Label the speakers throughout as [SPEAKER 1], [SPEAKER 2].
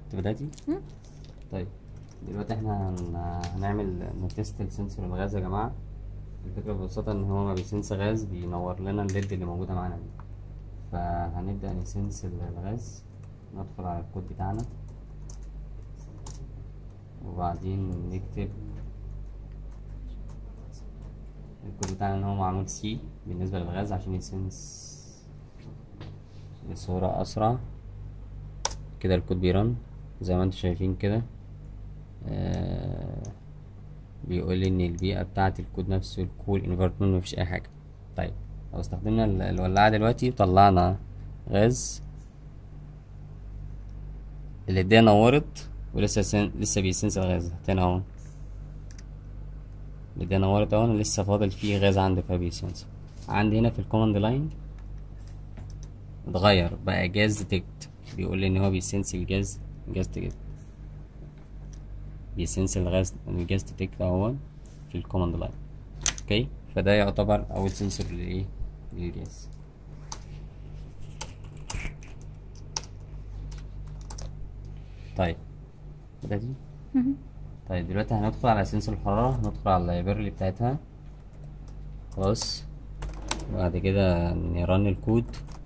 [SPEAKER 1] انت بدأتي؟
[SPEAKER 2] مم.
[SPEAKER 1] طيب دلوقتي احنا هن- هنعمل نتست السنسور الغاز يا جماعة الفكرة ببساطة ان هو ما بيسنس غاز بينور لنا الليد اللي موجودة معانا دي فهنبدأ نسنس الغاز ندخل على الكود بتاعنا وبعدين نكتب الكود بتاعنا ان هو معمول سي بالنسبة للغاز عشان يسنس بصورة أسرع كده الكود بيرن زي ما انتم شايفين كده آه بيقول لي ان البيئة بتاعة الكود نفسه الكول انفيرتمنت مفيش اي حاجة طيب لو استخدمنا ال- الولاعة دلوقتي طلعنا غاز الليدية نورت ولسه سن... لسه بيسنس الغاز تاني اهو الليدية نورت اهو انا لسه فاضل فيه غاز عندي فبيسنس عندي هنا في الكوماند لاين اتغير بقى جاز ديتكت بيقول لي ان هو بيسنس الجاز جاز ديتكت بيسنس الغاز الجاز ديتكت اهو في الكوماند لاين اوكي فده يعتبر اول سنسور للايه للجاز طيب بدأتي
[SPEAKER 2] مهم.
[SPEAKER 1] طيب دلوقتي هندخل على سنسور الحرارة ندخل على اللايبرري بتاعتها خلاص بعد كده نرن الكود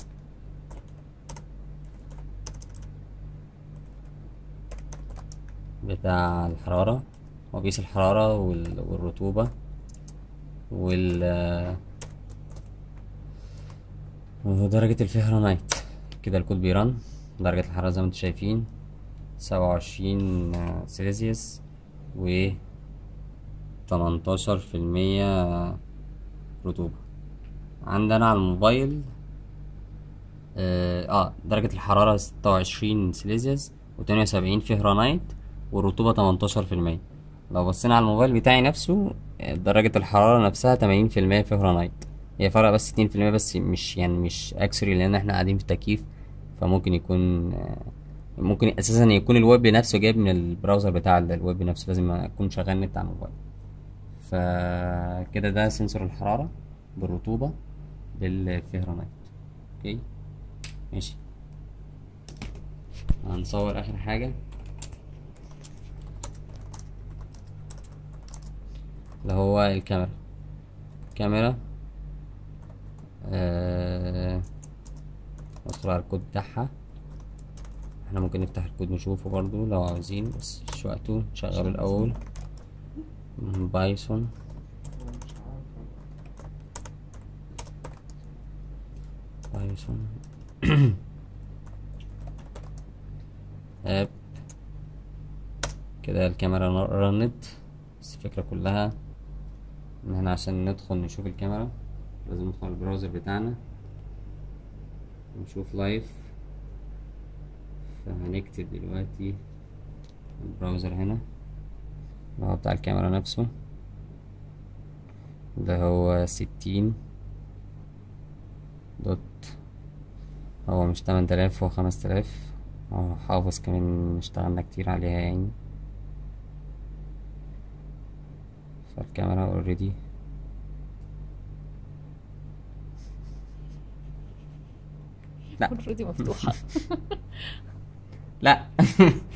[SPEAKER 1] بتاع الحرارة وقيس الحرارة وال- والرطوبة وال ودرجة الفهرنايت كده الكود بيرن درجة الحرارة زي ما انتم شايفين سبعة وعشرين سيليزيوس و تمنتاشر في المية رطوبة عندنا على الموبايل اه, آه درجة الحرارة ستة وعشرين سيليزيوس وتمانية وسبعين فهرنايت والرطوبة تمنتاشر في المية لو بصينا على الموبايل بتاعي نفسه آه، درجة الحرارة نفسها تمانين في المية فهرنايت هي فرق بس اتنين في المية بس مش يعني مش اكسري لان احنا قاعدين في التكييف فممكن يكون آه، ممكن اساسا يكون الويب نفسه جايب من البراوزر بتاع ال- الويب نفسه لازم اكون شغال نت على الموبايل فكده ده سنسور الحرارة بالرطوبة بالفهرنايت اوكي ماشي هنصور اخر حاجة اللي هو الكاميرا كاميرا آه... ندخل على الكود بتاعها احنا ممكن نفتح الكود نشوفه برضو لو عاوزين بس مش وقته نشغله الاول بايثون بايثون اب كده الكاميرا رنت بس الفكرة كلها ان احنا عشان ندخل نشوف الكاميرا لازم ندخل البراوزر بتاعنا نشوف لايف فهنكتب دلوقتي البراوزر هنا اللي هو بتاع الكاميرا نفسه ده هو ستين دوت هو مش تمن تلاف هو خمس تلاف هو حافظ كمان اشتغلنا كتير عليها يعني فالكاميرا اوريدي لا
[SPEAKER 2] اوريدي مفتوحة
[SPEAKER 1] لا